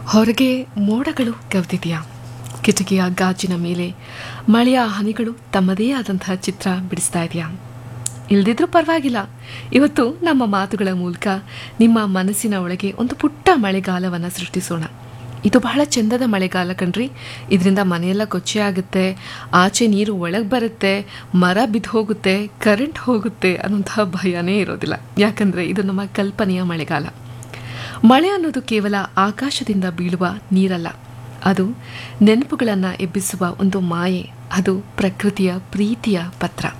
ಹೊರಗೆ ಮೋಡಗಳು ಕವಿದಿದೆಯಾ ಕಿಟಕಿಯ ಗಾಜಿನ ಮೇಲೆ ಮಳೆಯ ಹನಿಗಳು ತಮ್ಮದೇ ಆದಂತಹ ಚಿತ್ರ ಬಿಡಿಸ್ತಾ ಇದೆಯಾ ಇಲ್ದಿದ್ರೂ ಪರವಾಗಿಲ್ಲ ಇವತ್ತು ನಮ್ಮ ಮಾತುಗಳ ಮೂಲಕ ನಿಮ್ಮ ಮನಸ್ಸಿನ ಒಳಗೆ ಒಂದು ಪುಟ್ಟ ಮಳೆಗಾಲವನ್ನು ಸೃಷ್ಟಿಸೋಣ ಇದು ಬಹಳ ಚಂದದ ಮಳೆಗಾಲ ಕಣ್ರಿ ಇದರಿಂದ ಮನೆಯೆಲ್ಲ ಕೊಚ್ಚೆ ಆಗುತ್ತೆ ಆಚೆ ನೀರು ಒಳಗೆ ಬರುತ್ತೆ ಮರ ಬಿದ್ದು ಹೋಗುತ್ತೆ ಕರೆಂಟ್ ಹೋಗುತ್ತೆ ಅನ್ನೋಂತಹ ಭಯನೇ ಇರೋದಿಲ್ಲ ಯಾಕಂದರೆ ಇದು ನಮ್ಮ ಕಲ್ಪನೆಯ ಮಳೆಗಾಲ ಮಳೆ ಅನ್ನೋದು ಕೇವಲ ಆಕಾಶದಿಂದ ಬೀಳುವ ನೀರಲ್ಲ ಅದು ನೆನಪುಗಳನ್ನು ಎಬ್ಬಿಸುವ ಒಂದು ಮಾಯೆ ಅದು ಪ್ರಕೃತಿಯ ಪ್ರೀತಿಯ ಪತ್ರ